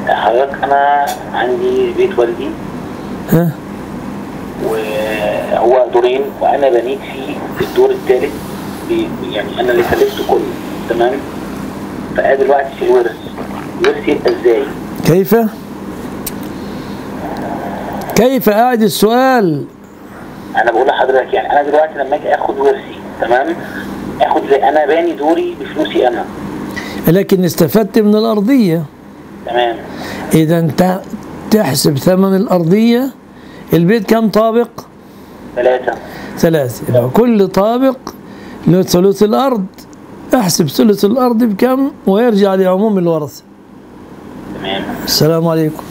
حضرتك انا عندي بيت والدي ها وهو دورين وانا بنيت فيه في الدور الثالث يعني انا اللي كلفته كله تمام فانا دلوقتي في الورث الورث يبقى ازاي؟ كيف كيف أعد السؤال انا بقول لحضرتك يعني انا دلوقتي لما اجي اخد ورثي تمام اخد زي انا باني دوري بفلوسي انا لكن استفدت من الأرضية تمام إذا أنت تحسب ثمن الأرضية البيت كم طابق ثلاثة ثلاثة يبقى كل طابق له ثلث الأرض احسب ثلث الأرض بكم ويرجع لعموم الورثة تمام السلام عليكم